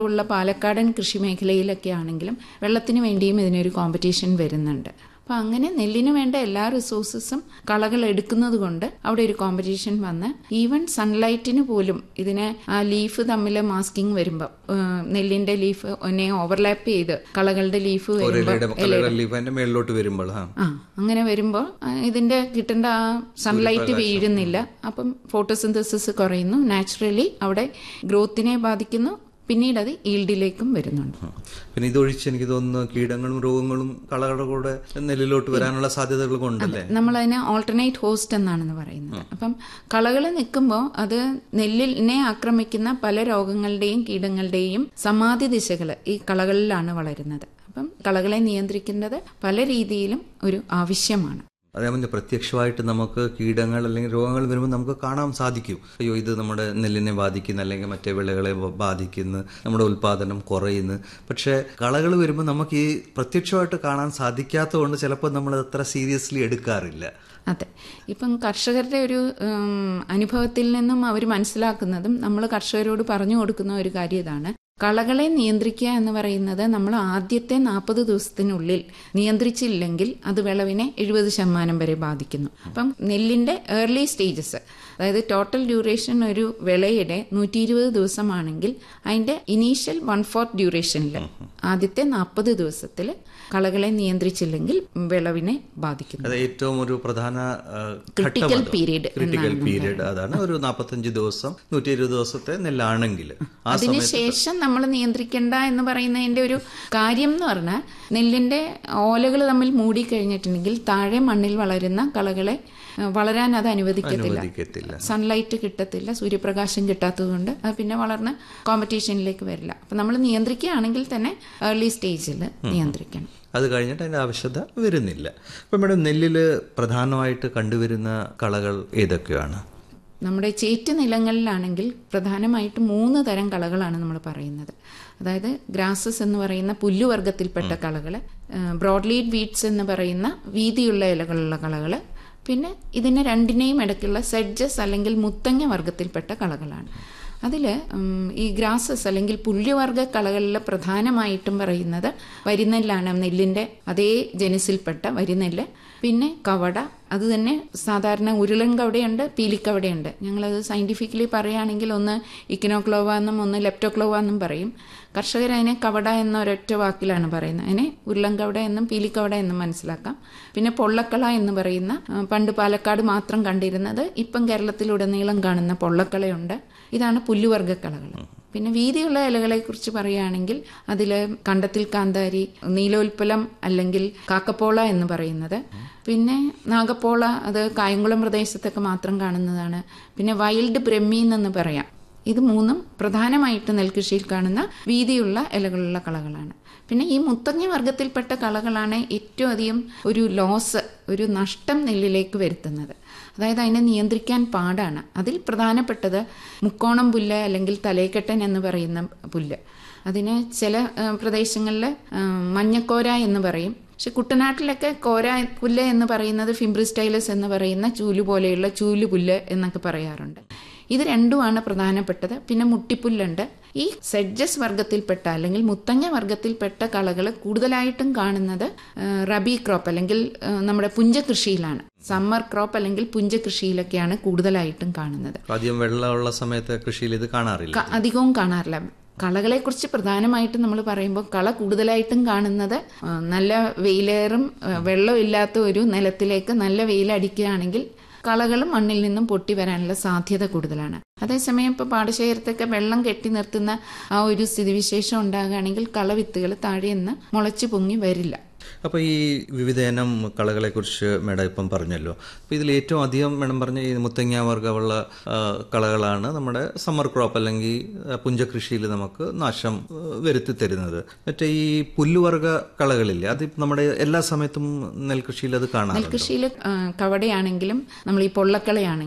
ഉള്ള പാലക്കാടൻ കൃഷി മേഖലയിലൊക്കെ ആണെങ്കിലും വെള്ളത്തിന് വേണ്ടിയും ഇതിനൊരു കോമ്പറ്റീഷൻ വരുന്നുണ്ട് അപ്പോൾ അങ്ങനെ നെല്ലിന് വേണ്ട എല്ലാ റിസോഴ്സസും കളകൾ എടുക്കുന്നത് കൊണ്ട് അവിടെ ഒരു കോമ്പറ്റീഷൻ വന്ന് ഈവൻ സൺലൈറ്റിന് പോലും ഇതിനെ ആ ലീഫ് തമ്മിൽ മാസ്കിങ് വരുമ്പോൾ നെല്ലിന്റെ ലീഫ് ഒന്നെ ഓവർലാപ്പ് ചെയ്ത് കളകളുടെ ലീഫ് വരുമ്പോൾ ഇലയുടെ കളയുടെ ലീഫ് അതിന്റെ മേളിലോട്ട് വരുമ്പോൾ ആ ആ അങ്ങനെ വരുമ്പോൾ ഇതിന്റെ കിട്ടേണ്ട ആ സൺലൈറ്റ് വീഴുന്നില്ല അപ്പം ഫോട്ടോസിന്തസിസ് കുറയുന്നു നാച്ചുറലി അവിടെ ഗ്രോത്തിനെ ബാധിക്കുന്നു പിന്നീട് അത് ഈൽഡിലേക്കും വരുന്നുണ്ട് പിന്നെ ഇതൊഴിച്ച് എനിക്ക് തോന്നുന്നു കീടങ്ങളും രോഗങ്ങളും കളകളുടെ കൂടെ നെല്ലിലോട്ട് വരാനുള്ള സാധ്യതകൾ ഉണ്ടല്ലേ നമ്മളതിനെ ഓൾട്ടർനേറ്റ് ഹോസ്റ്റ് എന്നാണെന്ന് പറയുന്നത് അപ്പം കളകൾ നിൽക്കുമ്പോൾ അത് നെല്ലിനെ ആക്രമിക്കുന്ന പല രോഗങ്ങളുടെയും കീടങ്ങളുടെയും സമാധി ദിശകൾ ഈ കളകളിലാണ് വളരുന്നത് അപ്പം കളകളെ നിയന്ത്രിക്കേണ്ടത് പല രീതിയിലും ഒരു ആവശ്യമാണ് അതേപോലെ പ്രത്യക്ഷമായിട്ട് നമുക്ക് കീടങ്ങൾ അല്ലെങ്കിൽ രോഗങ്ങൾ വരുമ്പോൾ നമുക്ക് കാണാൻ സാധിക്കും അയ്യോ ഇത് നമ്മുടെ നെല്ലിനെ ബാധിക്കുന്നു അല്ലെങ്കിൽ മറ്റേ വിളകളെ ബ- ബാധിക്കുന്നു നമ്മുടെ ഉൽപാദനം കുറയുന്നു പക്ഷേ കളകൾ വരുമ്പോൾ നമുക്ക് ഈ പ്രത്യക്ഷമായിട്ട് കാണാൻ സാധിക്കാത്തതുകൊണ്ട് ചിലപ്പോൾ നമ്മൾ അത്ര സീരിയസ്ലി എടുക്കാറില്ല അതെ ഇപ്പം കർഷകരുടെ ഒരു ഉം, അനുഭവത്തിൽ നിന്നും അവർ മനസ്സിലാക്കുന്നതും നമ്മൾ കർഷകരോട് പറഞ്ഞു കൊടുക്കുന്ന ഒരു കാര്യം ഇതാണ് കളകളെ നിയന്ത്രിക്കുക എന്ന് പറയുന്നത് നമ്മൾ ആദ്യത്തെ നാൽപ്പത് ദിവസത്തിനുള്ളിൽ നിയന്ത്രിച്ചില്ലെങ്കിൽ അത് വിളവിനെ എഴുപത് ശതമാനം വരെ ബാധിക്കുന്നു അപ്പം നെല്ലിന്റെ ഏർലി സ്റ്റേജസ് അതായത് ടോട്ടൽ ഡ്യൂറേഷൻ ഒരു വിളയുടെ നൂറ്റി ഇരുപത് ദിവസമാണെങ്കിൽ അതിന്റെ ഇനീഷ്യൽ വൺ ഫോർത്ത് ഡ്യൂറേഷനിൽ ആദ്യത്തെ നാൽപ്പത് ദിവസത്തിൽ കളകളെ നിയന്ത്രിച്ചില്ലെങ്കിൽ വിളവിനെ ബാധിക്കുന്നു അത് ഏറ്റവും ഒരു പ്രധാന ആ, Critical ഘട്ടം അത്. period ക്രിട്ടിക്കൽ പീരീഡ് അതാണ് ഒരു നാൽപ്പത്തഞ്ച് ദിവസം നൂറ്റി ഇരുപത് ദിവസത്തെ നെല്ലാണെങ്കിൽ ആ സമയത്ത് അതിനുശേഷം നമ്മൾ നിയന്ത്രിക്കേണ്ട എന്ന് പറയുന്നതിന്റെ ഒരു കാര്യം എന്ന് പറഞ്ഞാൽ നെല്ലിന്റെ ഓലകൾ തമ്മിൽ മൂടിക്കഴിഞ്ഞിട്ടുണ്ടെങ്കിൽ താഴെ മണ്ണിൽ വളരുന്ന കളകളെ ഏഹ്, വളരാൻ അത് അനുവദിക്കത്തില്ല അനുവദിക്കത്തില്ല സൺലൈറ്റ് കിട്ടത്തില്ല സൂര്യപ്രകാശം കിട്ടാത്തതുകൊണ്ട് അത് പിന്നെ വളർന്ന് കോമ്പറ്റീഷനിലേക്ക് വരില്ല അപ്പം നമ്മൾ നിയന്ത്രിക്കുകയാണെങ്കിൽ തന്നെ ഏർലി സ്റ്റേജിൽ നിയന്ത്രിക്കണം അത് കഴിഞ്ഞിട്ട് അതിന്റെ ആവശ്യത വരുന്നില്ല ഇപ്പം മേഡം നെല്ലിൽ പ്രധാനമായിട്ട് കണ്ടുവരുന്ന കളകൾ ഏതൊക്കെയാണ് നമ്മുടെ ചേറ്റ് നിലങ്ങളിലാണെങ്കിൽ പ്രധാനമായിട്ടും മൂന്ന് തരം കളകളാണ് നമ്മൾ പറയുന്നത് അതായത് ഗ്രാസസ് എന്ന് പറയുന്ന പുല്ലുവർഗത്തിൽപ്പെട്ട കളകൾ ബ്രോഡ്ലീഡ് വീഡ്സ് എന്ന് പറയുന്ന വീതിയുള്ള ഇലകളുള്ള കളകൾ പിന്നെ ഇതിന് രണ്ടിനെയും ഇടയ്ക്കുള്ള സെഡ്ജസ് അല്ലെങ്കിൽ മുത്തങ്ങ വർഗത്തിൽപ്പെട്ട കളകളാണ് അതിൽ ഈ ഗ്രാസസ് അല്ലെങ്കിൽ പുല്ലുവർഗ കളകളിൽ പ്രധാനമായിട്ടും പറയുന്നത് വരിനെല്ലാണ് നെല്ലിൻ്റെ അതേ ജനുസിൽപ്പെട്ട വരിനെല്ല് പിന്നെ കവട അത് തന്നെ സാധാരണ ഉരുളൻ കവടയുണ്ട് പീലിക്കവടയുണ്ട് ഞങ്ങളത് സയൻറ്റിഫിക്കലി പറയുകയാണെങ്കിൽ ഒന്ന് ഇക്കിനോക്ലോവ എന്നും ഒന്ന് ലെപ്റ്റോക്ലോവ എന്നും പറയും കർഷകർ അതിനെ കവട എന്ന ഒരൊറ്റ വാക്കിലാണ് പറയുന്നത് അതിനെ ഉരുളൻ കവട എന്നും പീലിക്കവട എന്നും മനസ്സിലാക്കാം പിന്നെ പൊള്ളക്കള എന്ന് പറയുന്ന ആ, പണ്ട് പാലക്കാട് മാത്രം കണ്ടിരുന്നത് ഇപ്പം കേരളത്തിലുടനീളം കാണുന്ന പൊള്ളക്കളയുണ്ട് ഇതാണ് പുല്ലുവർഗ്ഗക്കളകൾ പിന്നെ വീതിയുള്ള ഇലകളെ കുറിച്ച് പറയുകയാണെങ്കിൽ അതിൽ കണ്ടത്തിൽ കാന്താരി നീലോൽപ്പലം അല്ലെങ്കിൽ കാക്കപ്പോള എന്ന് പറയുന്നത് പിന്നെ നാഗപ്പോള അത് കായംകുളം പ്രദേശത്തൊക്കെ മാത്രം കാണുന്നതാണ് പിന്നെ വൈൽഡ് ബ്രഹ്മി എന്ന് പറയാം ഇത് മൂന്നും പ്രധാനമായിട്ട് നെൽകൃഷിയിൽ കാണുന്ന വീതിയുള്ള ഇലകളുള്ള കളകളാണ് പിന്നെ ഈ മുത്തങ്ങ വർഗത്തിൽപ്പെട്ട കളകളാണ് ഏറ്റവും അധികം ഒരു ലോസ് ഒരു നഷ്ടം നെല്ലിലേക്ക് വരുത്തുന്നത് അതായത് അതിനെ നിയന്ത്രിക്കാൻ പാടാണ് അതിൽ പ്രധാനപ്പെട്ടത് മുക്കോണം പുല്ല് അല്ലെങ്കിൽ തലേക്കെട്ടൻ എന്ന് പറയുന്ന പുല്ല് അതിന് ചില പ്രദേശങ്ങളിൽ മഞ്ഞക്കോര എന്ന് പറയും പക്ഷെ കുട്ടനാട്ടിലൊക്കെ കോര പുല്ല് എന്ന് പറയുന്നത് ഫിംബ്രിസ്റ്റൈലസ് എന്ന് പറയുന്ന ചൂല് പോലെയുള്ള ചൂല് പുല്ല് എന്നൊക്കെ പറയാറുണ്ട് ഇത് രണ്ടുമാണ് പ്രധാനപ്പെട്ടത് പിന്നെ മുട്ടിപ്പുല്ലുണ്ട് ഈ സെഡ്ജസ് വർഗത്തിൽപ്പെട്ട അല്ലെങ്കിൽ മുത്തങ്ങ വർഗത്തിൽപ്പെട്ട കളകൾ കൂടുതലായിട്ടും കാണുന്നത് ആ, റബി ക്രോപ്പ് അല്ലെങ്കിൽ ആ, നമ്മുടെ പുഞ്ചകൃഷിയിലാണ് സമ്മർ ക്രോപ്പ് അല്ലെങ്കിൽ പുഞ്ചകൃഷിയിലൊക്കെയാണ് കൂടുതലായിട്ടും കാണുന്നത് അധികം വെള്ളമുള്ള സമയത്ത് കൃഷിയിൽ ഇത് കാണാറില്ല ക- അധികവും കാണാറില്ല കളകളെ കുറിച്ച് പ്രധാനമായിട്ടും നമ്മൾ പറയുമ്പോൾ കള കൂടുതലായിട്ടും കാണുന്നത് ആ, നല്ല വെയിലേറും ആ, വെള്ളമില്ലാത്ത ഒരു നിലത്തിലേക്ക് നല്ല വെയിലടിക്കുകയാണെങ്കിൽ കളകളും മണ്ണിൽ നിന്നും പൊട്ടി വരാനുള്ള സാധ്യത കൂടുതലാണ് അതേസമയം ഇപ്പോൾ പാടശേഖരത്തൊക്കെ വെള്ളം കെട്ടി നിർത്തുന്ന ആ ഒരു സ്ഥിതിവിശേഷം ഉണ്ടാകുകയാണെങ്കിൽ കളവിത്തുകൾ താഴെ നിന്ന് മുളച്ചു പൊങ്ങി വരില്ല അപ്പോൾ ഈ വിവിധയിനം കളകളെ കുറിച്ച് മേഡം ഇപ്പം പറഞ്ഞല്ലോ അപ്പോൾ ഇതിൽ ഏറ്റവും അധികം മേഡം പറഞ്ഞ ഈ മുത്തങ്ങ വർഗ്ഗമുള്ള ആ, കളകളാണ് നമ്മുടെ സമ്മർ ക്രോപ്പ് അല്ലെങ്കിൽ ആ, പുഞ്ചകൃഷിയിൽ നമുക്ക് നാശം ആ, വരുത്തി തരുന്നത് മറ്റേ ഈ പുല്ലുവർഗ കളകളില്ലേ അത് നമ്മുടെ എല്ലാ സമയത്തും നെൽകൃഷിയിൽ അത് കാണാറുണ്ട് നെൽകൃഷിയിൽ കവടയാണെങ്കിലും നമ്മൾ ഈ പൊള്ളക്കളയാണെങ്കിലും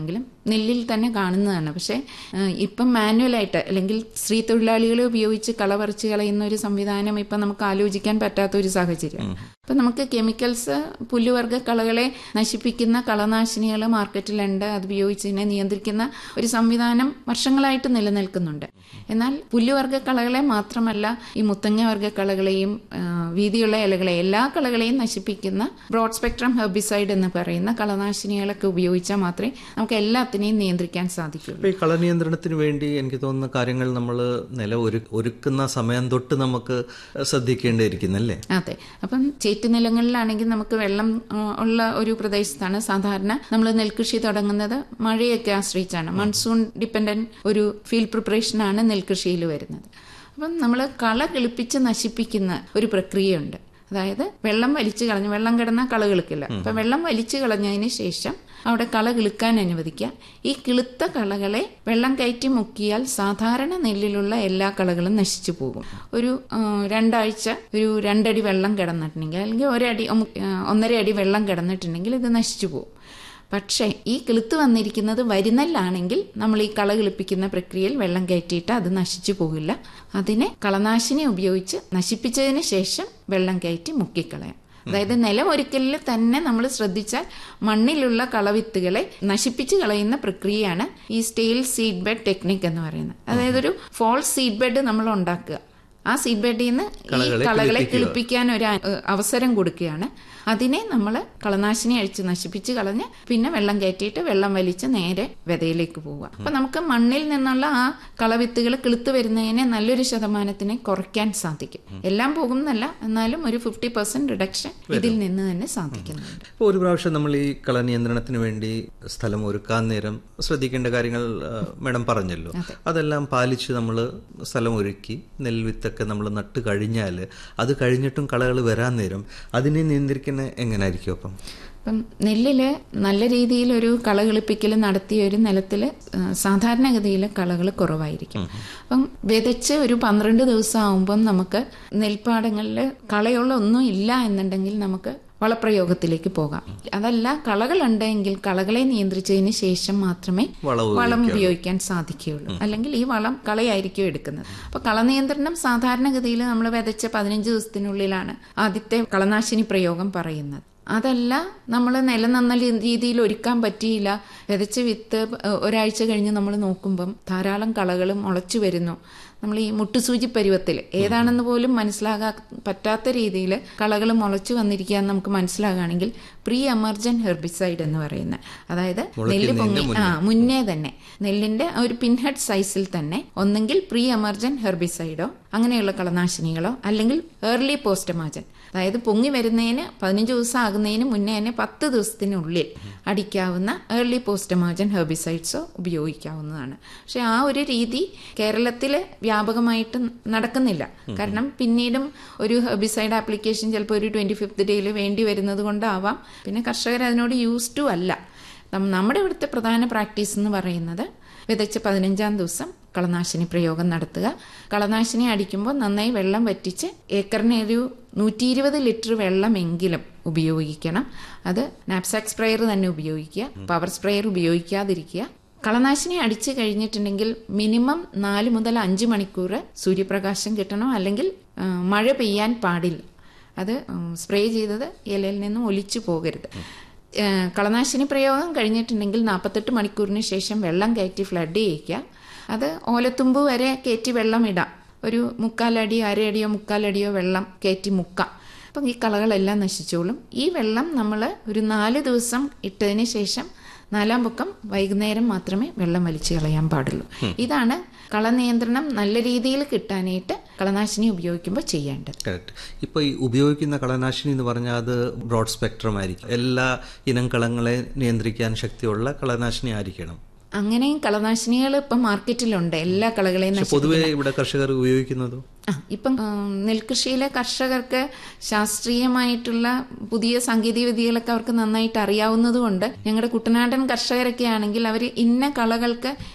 നെല്ലിൽ തന്നെ കാണുന്നതാണ് പക്ഷേ ആ, ഇപ്പം മാനുവലായിട്ട് അല്ലെങ്കിൽ സ്ത്രീ തൊഴിലാളികളെ ഉപയോഗിച്ച് കള പറിച്ച് കളയുന്ന ഒരു സംവിധാനം ഇപ്പം നമുക്ക് ആലോചിക്കാൻ പറ്റാത്ത ഒരു സാഹചര്യമാണ് അപ്പം നമുക്ക് കെമിക്കൽസ് പുല്ലുവർഗ്ഗ കളകളെ നശിപ്പിക്കുന്ന കളനാശിനികൾ മാർക്കറ്റിലുണ്ട് അത് ഉപയോഗിച്ച് ഇതിനെ നിയന്ത്രിക്കുന്ന ഒരു സംവിധാനം വർഷങ്ങളായിട്ട് നിലനിൽക്കുന്നുണ്ട് എന്നാൽ പുല്ലുവർഗ്ഗ കളകളെ മാത്രമല്ല ഈ മുത്തങ്ങ വർഗ്ഗ കളകളെയും ആ, വീതിയുള്ള ഇലകളെ എല്ലാ കളകളെയും നശിപ്പിക്കുന്ന ബ്രോഡ് സ്പെക്ട്രം ഹെർബിസൈഡ് എന്ന് പറയുന്ന കളനാശിനികളൊക്കെ ഉപയോഗിച്ചാൽ മാത്രമേ നമുക്ക് എല്ലാത്തിനെയും നിയന്ത്രിക്കാൻ സാധിക്കുള്ളൂ ഇപ്പൊ ഈ കളനിയന്ത്രണത്തിന് വേണ്ടി എനിക്ക് തോന്നുന്ന കാര്യങ്ങൾ നമ്മൾ നില ഒരു ഒരുക്കുന്ന സമയം തൊട്ട് നമുക്ക് ശ്രദ്ധിക്കേണ്ടിയിരിക്കുന്നല്ലേ അതെ അപ്പം ചേറ്റ് നിലങ്ങളിലാണെങ്കിൽ നമുക്ക് വെള്ളം ആ, ഉള്ള ഒരു പ്രദേശത്താണ് സാധാരണ നമ്മൾ നെൽകൃഷി തുടങ്ങുന്നത് മഴയൊക്കെ ആശ്രയിച്ചാണ് മൺസൂൺ ഡിപ്പെൻഡന്റ് ഒരു ഫീൽഡ് പ്രിപ്പറേഷനാണ് നെൽകൃഷിയിൽ വരുന്നത് അപ്പം നമ്മൾ കള കിളിപ്പിച്ച് നശിപ്പിക്കുന്ന ഒരു പ്രക്രിയയുണ്ട് അതായത് വെള്ളം വലിച്ചു കളഞ്ഞ് വെള്ളം കിടന്നാൽ കള കിളുക്കില്ല അപ്പം വെള്ളം വലിച്ചു കളഞ്ഞതിന് ശേഷം അവിടെ കള കിളുക്കാൻ അനുവദിക്കുക ഈ കിളുത്ത കളകളെ വെള്ളം കയറ്റി മുക്കിയാൽ സാധാരണ നെല്ലിലുള്ള എല്ലാ കളകളും നശിച്ചു പോകും ഒരു ആ, രണ്ടാഴ്ച ഒരു രണ്ടടി വെള്ളം കിടന്നിട്ടുണ്ടെങ്കിൽ അല്ലെങ്കിൽ ഒരടി ഉം, ആ, ഒന്നര അടി വെള്ളം കിടന്നിട്ടുണ്ടെങ്കിൽ ഇത് നശിച്ചു പോകും പക്ഷേ ഈ കിളുത്ത് വന്നിരിക്കുന്നത് വരിനെല്ലാണെങ്കിൽ നമ്മൾ ഈ കള കിളിപ്പിക്കുന്ന പ്രക്രിയയിൽ വെള്ളം കയറ്റിയിട്ട് അത് നശിച്ചു പോകില്ല അതിനെ കളനാശിനി ഉപയോഗിച്ച് നശിപ്പിച്ചതിന് ശേഷം വെള്ളം കയറ്റി മുക്കിക്കളയാം അതായത് നിലമൊരുക്കലിൽ തന്നെ നമ്മൾ ശ്രദ്ധിച്ചാൽ മണ്ണിലുള്ള കളവിത്തുകളെ നശിപ്പിച്ച് കളയുന്ന പ്രക്രിയയാണ് ഈ സ്റ്റെയിൽ സീഡ് ബെഡ് ടെക്നിക് എന്ന് പറയുന്നത് അതായത് ഒരു ഫോൾസ് സീഡ് ബെഡ് നമ്മൾ ഉണ്ടാക്കുക ആ സീഡ് ബെഡിൽ നിന്ന് ഈ കളകളെ കിളിപ്പിക്കാൻ ഒരു അ- അവസരം കൊടുക്കുകയാണ് അതിനെ നമ്മൾ കളനാശിനി അഴിച്ച് നശിപ്പിച്ച് കളഞ്ഞ് പിന്നെ വെള്ളം കയറ്റിയിട്ട് വെള്ളം വലിച്ച് നേരെ വിതയിലേക്ക് പോവുക അപ്പൊ നമുക്ക് മണ്ണിൽ നിന്നുള്ള ആ കളവിത്തുകൾ കിളുത്ത് വരുന്നതിനെ നല്ലൊരു ശതമാനത്തിനെ കുറയ്ക്കാൻ സാധിക്കും എല്ലാം പോകുന്നല്ല എന്നാലും ഒരു ഫിഫ്റ്റി പെർസെന്റ് റിഡക്ഷൻ ഇതിൽ നിന്ന് തന്നെ സാധിക്കുന്നുണ്ട് ഇപ്പോൾ ഒരു പ്രാവശ്യം നമ്മൾ ഈ കളനിയന്ത്രണത്തിന് വേണ്ടി സ്ഥലം ഒരുക്കാൻ നേരം ശ്രദ്ധിക്കേണ്ട കാര്യങ്ങൾ ആ, മാഡം പറഞ്ഞല്ലോ അതെല്ലാം പാലിച്ച് നമ്മൾ സ്ഥലം ഒരുക്കി നെൽവിത്തൊക്കെ നമ്മൾ നട്ട് കഴിഞ്ഞാൽ അത് കഴിഞ്ഞിട്ടും കളകൾ വരാൻ നേരം അതിനെ നിയന്ത്രിക്കുന്ന എങ്ങനായിരിക്കും അപ്പം അപ്പം നെല്ലില് നല്ല രീതിയിൽ ഒരു കള കിളിപ്പിക്കൽ നടത്തിയ ഒരു നിലത്തിൽ സാധാരണഗതിയിൽ കളകൾ കുറവായിരിക്കും അപ്പം വിതച്ച് ഒരു പന്ത്രണ്ട് ദിവസം ആകുമ്പം നമുക്ക് നെൽപ്പാടങ്ങളിൽ കളയുള്ള ഒന്നും ഇല്ല എന്നുണ്ടെങ്കിൽ നമുക്ക് വളപ്രയോഗത്തിലേക്ക് പോകാം അതല്ല കളകളുണ്ടെങ്കിൽ കളകളെ നിയന്ത്രിച്ചതിന് ശേഷം മാത്രമേ വളം വളം ഉപയോഗിക്കാൻ സാധിക്കുകയുള്ളൂ അല്ലെങ്കിൽ ഈ വളം കളയായിരിക്കും എടുക്കുന്നത് അപ്പൊ കളനിയന്ത്രണം സാധാരണഗതിയിൽ നമ്മൾ വിതച്ച പതിനഞ്ച് ദിവസത്തിനുള്ളിലാണ് ആദ്യത്തെ കളനാശിനി പ്രയോഗം പറയുന്നത് അതല്ല നമ്മൾ നില നന്ന രീതിയിൽ ഒരുക്കാൻ പറ്റിയില്ല വിതച്ച വിത്ത് ഏഹ്, ഒരാഴ്ച കഴിഞ്ഞ് നമ്മൾ നോക്കുമ്പം ധാരാളം കളകളും മുളച്ചു വരുന്നു നമ്മൾ ഈ മുട്ടുസൂചി പരുവത്തിൽ ഏതാണെന്ന് പോലും മനസ്സിലാകാൻ പറ്റാത്ത രീതിയിൽ കളകൾ മുളച്ചു വന്നിരിക്കുക എന്ന് നമുക്ക് മനസ്സിലാകുകയാണെങ്കിൽ പ്രീ എമർജന്റ് ഹെർബിസൈഡ് എന്ന് പറയുന്നത് അതായത് നെല്ല് പൊങ്ങി ആ മുന്നേ തന്നെ നെല്ലിന്റെ ആ ഒരു പിൻഹെഡ് സൈസിൽ തന്നെ ഒന്നെങ്കിൽ പ്രീ എമർജന്റ് ഹെർബിസൈഡോ അങ്ങനെയുള്ള കളനാശിനികളോ അല്ലെങ്കിൽ ഏർലി പോസ്റ്റമാജൻ അതായത് പൊങ്ങി വരുന്നതിന് പതിനഞ്ച് ദിവസം ആകുന്നതിന് മുന്നേ തന്നെ പത്ത് ദിവസത്തിനുള്ളിൽ അടിക്കാവുന്ന ഏർലി പോസ്റ്റമാജൻ ഹെർബിസൈഡ്സോ ഉപയോഗിക്കാവുന്നതാണ് പക്ഷെ ആ ഒരു രീതി കേരളത്തിൽ വ്യാപകമായിട്ട് നടക്കുന്നില്ല കാരണം പിന്നീടും ഒരു ഹെർബിസൈഡ് ആപ്ലിക്കേഷൻ ചിലപ്പോൾ ഒരു ട്വന്റി ഫിഫ്ത്ത് ഡേയിൽ വേണ്ടി വരുന്നത് കൊണ്ടാവാം പിന്നെ കർഷകർ അതിനോട് യൂസ് ടു അല്ല നം- നമ്മുടെ ഇവിടുത്തെ പ്രധാന പ്രാക്ടീസ് എന്ന് പറയുന്നത് വിതച്ച് പതിനഞ്ചാം ദിവസം കളനാശിനി പ്രയോഗം നടത്തുക കളനാശിനി അടിക്കുമ്പോൾ നന്നായി വെള്ളം വറ്റിച്ച് ഏക്കറിന് ഒരു നൂറ്റി ഇരുപത് ലിറ്റർ വെള്ളമെങ്കിലും ഉപയോഗിക്കണം അത് നാപ്സാക്ക് സ്പ്രെയർ തന്നെ ഉപയോഗിക്കുക പവർ സ്പ്രെയർ ഉപയോഗിക്കാതിരിക്കുക കളനാശിനി അടിച്ചു കഴിഞ്ഞിട്ടുണ്ടെങ്കിൽ മിനിമം നാല് മുതൽ അഞ്ച് മണിക്കൂർ സൂര്യപ്രകാശം കിട്ടണം അല്ലെങ്കിൽ ആ, മഴ പെയ്യാൻ പാടില്ല അത് ഉം, സ്പ്രേ ചെയ്തത് ഇലയിൽ നിന്നും ഒലിച്ചു പോകരുത് ഏഹ് കളനാശിനി പ്രയോഗം കഴിഞ്ഞിട്ടുണ്ടെങ്കിൽ നാൽപ്പത്തെട്ട് മണിക്കൂറിന് ശേഷം വെള്ളം കയറ്റി ഫ്ലഡ് ചെയ്യിക്കുക അത് ഓലത്തുമ്പ് വരെ കയറ്റി വെള്ളം ഇടാം ഒരു മുക്കാലടിയോ അരയടിയോ മുക്കാലടിയോ വെള്ളം കയറ്റി മുക്കാം അപ്പം ഈ കളകളെല്ലാം നശിച്ചോളും ഈ വെള്ളം നമ്മൾ ഒരു നാല് ദിവസം ഇട്ടതിന് ശേഷം നാലാം പൊക്കം വൈകുന്നേരം മാത്രമേ വെള്ളം വലിച്ചു കളയാൻ പാടുള്ളൂ ഇതാണ് കളനിയന്ത്രണം നല്ല രീതിയിൽ കിട്ടാനായിട്ട് കളനാശിനി ഉപയോഗിക്കുമ്പോൾ ചെയ്യേണ്ടത് കറക്റ്റ് ഇപ്പോൾ ഈ ഉപയോഗിക്കുന്ന കളനാശിനി എന്ന് പറഞ്ഞാൽ അത് ബ്രോഡ് സ്പെക്ട്രം ആയിരിക്കും എല്ലാ ഇനം കളങ്ങളെ നിയന്ത്രിക്കാൻ ശക്തിയുള്ള കളനാശിനി ആയിരിക്കണം അങ്ങനെയും കളനാശിനികൾ ഇപ്പം മാർക്കറ്റിലുണ്ട് എല്ലാ കളകളെയും പക്ഷെ പൊതുവെ ഇവിടെ കർഷകർ ഉപയോഗിക്കുന്നതോ ആ ഇപ്പം ഉം, നെൽകൃഷിയിലെ കർഷകർക്ക് ശാസ്ത്രീയമായിട്ടുള്ള പുതിയ സാങ്കേതിക വിദ്യകളൊക്കെ അവർക്ക് നന്നായിട്ട് അറിയാവുന്നതുകൊണ്ട് ഞങ്ങളുടെ കുട്ടനാടൻ കർഷകരൊക്കെ ആണെങ്കിൽ അവർ ഇന്ന കളകൾക്ക്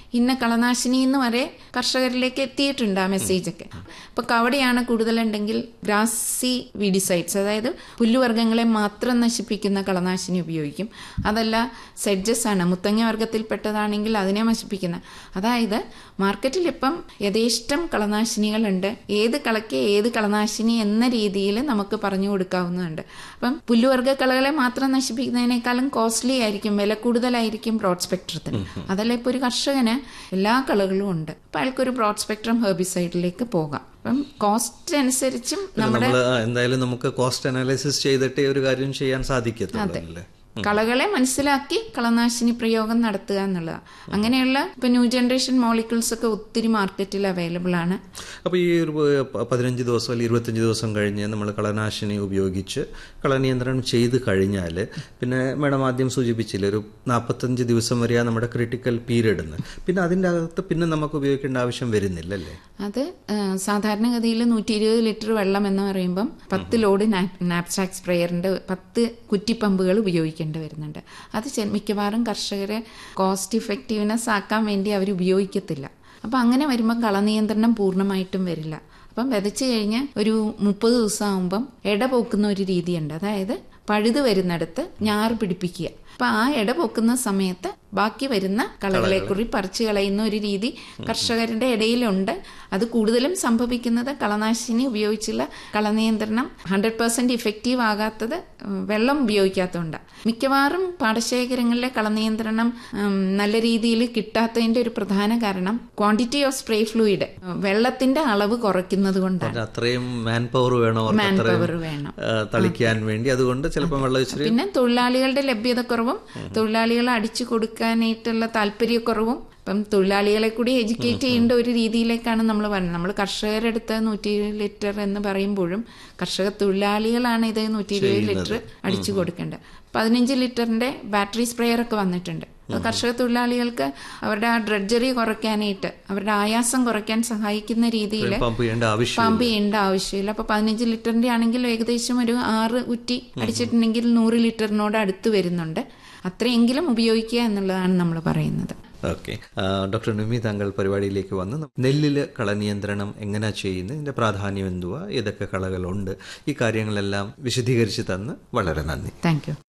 ഇന്ന കളനാശിനി എന്ന് വരെ കർഷകരിലേക്ക് എത്തിയിട്ടുണ്ട് ആ മെസ്സേജൊക്കെ അപ്പോൾ കവടിയാണ് കൂടുതലുണ്ടെങ്കിൽ ഗ്രാസി വീഡിസൈഡ്സ് അതായത് പുല്ലുവർഗ്ഗങ്ങളെ മാത്രം നശിപ്പിക്കുന്ന കളനാശിനി ഉപയോഗിക്കും അതല്ല സെഡ്ജസ് ആണ് മുത്തങ്ങ വർഗത്തിൽപ്പെട്ടതാണെങ്കിൽ അതിനെ നശിപ്പിക്കുന്ന അതായത് മാർക്കറ്റിൽ ഇപ്പം യഥേഷ്ടം കളനാശിനികളുണ്ട് ഏത് കളയ്ക്ക് ഏത് കളനാശിനി എന്ന രീതിയിൽ നമുക്ക് പറഞ്ഞു കൊടുക്കാവുന്നതുണ്ട് അപ്പം പുല്ലുവർഗ്ഗ കളകളെ മാത്രം നശിപ്പിക്കുന്നതിനേക്കാളും കോസ്റ്റ്ലി ആയിരിക്കും വില കൂടുതലായിരിക്കും ബ്രോഡ് സ്പെക്ട്രത്തിന് അതല്ല ഇപ്പോൾ ഒരു കർഷകന് എല്ലാ കളകളും ഉണ്ട് അപ്പം അയാൾക്കൊരു ബ്രോഡ് സ്പെക്ട്രം ഹെർബിസൈഡിലേക്ക് പോകാം അപ്പം കോസ്റ്റ് അനുസരിച്ചും നമ്മുടെ നമ്മൾ എന്തായാലും നമുക്ക് കോസ്റ്റ് അനാലിസിസ് ചെയ്തിട്ടേ ഒരു കാര്യം ചെയ്യാൻ സാധിക്കത്തുള്ളൂ അല്ലേ കളകളെ മനസ്സിലാക്കി കളനാശിനി പ്രയോഗം നടത്തുക എന്നുള്ളതാണ് അങ്ങനെയുള്ള ഇപ്പൊ ന്യൂ ജനറേഷൻ മോളിക്യൂൾസ് ഒക്കെ ഒത്തിരി മാർക്കറ്റിൽ അവൈലബിൾ ആണ് അപ്പോൾ ഈ ഒരു പ- പതിനഞ്ച് ദിവസം അല്ലെങ്കിൽ ഇരുപത്തഞ്ച് ദിവസം കഴിഞ്ഞ് നമ്മൾ കളനാശിനി ഉപയോഗിച്ച് കളനിയന്ത്രണം ചെയ്ത് കഴിഞ്ഞാൽ പിന്നെ മാഡം ആദ്യം സൂചിപ്പിച്ചില്ല ഒരു നാൽപ്പത്തഞ്ച് ദിവസം വരെയാണ് നമ്മുടെ ക്രിട്ടിക്കൽ പീരീഡ് എന്ന് പിന്നെ അതിൻ്റെ അകത്ത് പിന്നെ നമുക്ക് ഉപയോഗിക്കേണ്ട ആവശ്യം വരുന്നില്ല അല്ലേ അത് ആ, സാധാരണഗതിയിൽ നൂറ്റി ഇരുപത് ലിറ്റർ വെള്ളം എന്ന് പറയുമ്പം പത്ത് ലോഡ് നാപ്സാക് സ്പ്രേയറിന്റെ പത്ത് കുറ്റിപ്പമ്പുകൾ ഉപയോഗിക്കേണ്ടി വരുന്നുണ്ട് അത് ചെ- മിക്കവാറും കർഷകരെ കോസ്റ്റ് ഇഫക്റ്റീവ്നെസ് ആക്കാൻ വേണ്ടി അവർ ഉപയോഗിക്കത്തില്ല അപ്പം അങ്ങനെ വരുമ്പം കളനിയന്ത്രണം പൂർണ്ണമായിട്ടും വരില്ല അപ്പം വിതച്ച് കഴിഞ്ഞ് ഒരു മുപ്പത് ദിവസം ആകുമ്പം ഇട പോക്കുന്ന ഒരു രീതിയുണ്ട് അതായത് പഴുത് വരുന്നിടത്ത് ഞാറ് പിടിപ്പിക്കുക അപ്പൊ ആ ഇട പൊക്കുന്ന സമയത്ത് ബാക്കി വരുന്ന കളകളെ കുറി പറിച്ചു കളയുന്ന ഒരു രീതി കർഷകരുടെ ഇടയിലുണ്ട് അത് കൂടുതലും സംഭവിക്കുന്നത് കളനാശിനി ഉപയോഗിച്ചുള്ള കളനിയന്ത്രണം ഹൺഡ്രഡ് പെർസെന്റ് ഇഫക്റ്റീവ് ആകാത്തത് ഉം, വെള്ളം ഉപയോഗിക്കാത്തതുകൊണ്ടാണ് മിക്കവാറും പാടശേഖരങ്ങളിലെ കളനിയന്ത്രണം ഉം, നല്ല രീതിയിൽ കിട്ടാത്തതിന്റെ ഒരു പ്രധാന കാരണം ക്വാണ്ടിറ്റി ഓഫ് സ്പ്രേ ഫ്ലൂയിഡ് വെള്ളത്തിന്റെ അളവ് കുറയ്ക്കുന്നത് കൊണ്ടാണ് അത് അത്രയും മാൻ പവർ വേണം അവർക്ക് മാൻ അത്രയും പവർ വേണം ആ, തളിക്കാൻ വേണ്ടി അതുകൊണ്ട് ചിലപ്പോൾ വെള്ളം ഇച്ചിരി പിന്നെ തൊഴിലാളികളുടെ ലഭ്യതക്കുറവും തൊഴിലാളികളെ അടിച്ചു കൊടുക്കാനായിട്ടുള്ള താല്പര്യക്കുറവും ഇപ്പം തൊഴിലാളികളെ കൂടി എഡ്യൂക്കേറ്റ് ചെയ്യേണ്ട ഒരു രീതിയിലേക്കാണ് നമ്മൾ പറയുന്നത് നമ്മൾ കർഷകരെടുത്ത് നൂറ്റി ഇരുപത് ലിറ്റർ എന്ന് പറയുമ്പോഴും കർഷക തൊഴിലാളികളാണ് ഇത് നൂറ്റി ഇരുപത് ലിറ്റർ അടിച്ചു കൊടുക്കേണ്ടത് പതിനഞ്ച് ലിറ്ററിന്റെ ബാറ്ററി സ്പ്രേയർ ഒക്കെ വന്നിട്ടുണ്ട് അത് കർഷക തൊഴിലാളികൾക്ക് അവരുടെ ആ ഡ്രഡ്ജറി കുറയ്ക്കാനായിട്ട് അവരുടെ ആയാസം കുറയ്ക്കാൻ സഹായിക്കുന്ന രീതിയിൽ പമ്പ് ചെയ്യേണ്ട ആവശ്യം പമ്പ് ചെയ്യേണ്ട ആവശ്യമില്ല അപ്പൊ പതിനഞ്ച് ലിറ്ററിന്റെ ആണെങ്കിൽ ഏകദേശം ഒരു ആറ് കുറ്റി അടിച്ചിട്ടുണ്ടെങ്കിൽ നൂറ് ലിറ്ററിനോട് അടുത്ത് വരുന്നുണ്ട് അത്രയെങ്കിലും ഉപയോഗിക്കുക എന്നുള്ളതാണ് നമ്മൾ പറയുന്നത് ഓക്കെ ഡോക്ടർ നിമി താങ്കൾ പരിപാടിയിലേക്ക് വന്ന് നെല്ലില് കളനിയന്ത്രണം എങ്ങനെ ചെയ്യുന്നത് ഇതിന്റെ പ്രാധാന്യം എന്തുവാ ഏതൊക്കെ കളകളുണ്ട് ഈ കാര്യങ്ങളെല്ലാം വിശദീകരിച്ച് തന്ന് വളരെ നന്ദി താങ്ക് യു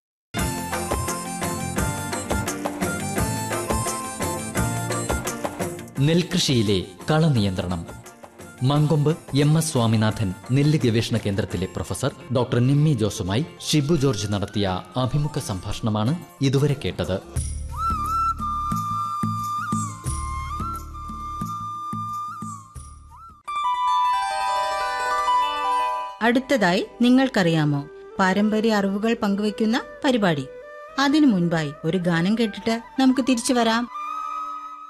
നെൽകൃഷിയിലെ കളനിയന്ത്രണം മങ്കൊമ്പ് എം എസ് സ്വാമിനാഥൻ നെല്ല് ഗവേഷണ കേന്ദ്രത്തിലെ പ്രൊഫസർ ഡോക്ടർ നിമ്മി ജോസുമായി ഷിബു ജോർജ് നടത്തിയ അഭിമുഖ സംഭാഷണമാണ് ഇതുവരെ കേട്ടത് അടുത്തതായി നിങ്ങൾക്കറിയാമോ പാരമ്പര്യ അറിവുകൾ പങ്കുവയ്ക്കുന്ന പരിപാടി അതിനു മുൻപായി ഒരു ഗാനം കേട്ടിട്ട് നമുക്ക് തിരിച്ചു വരാം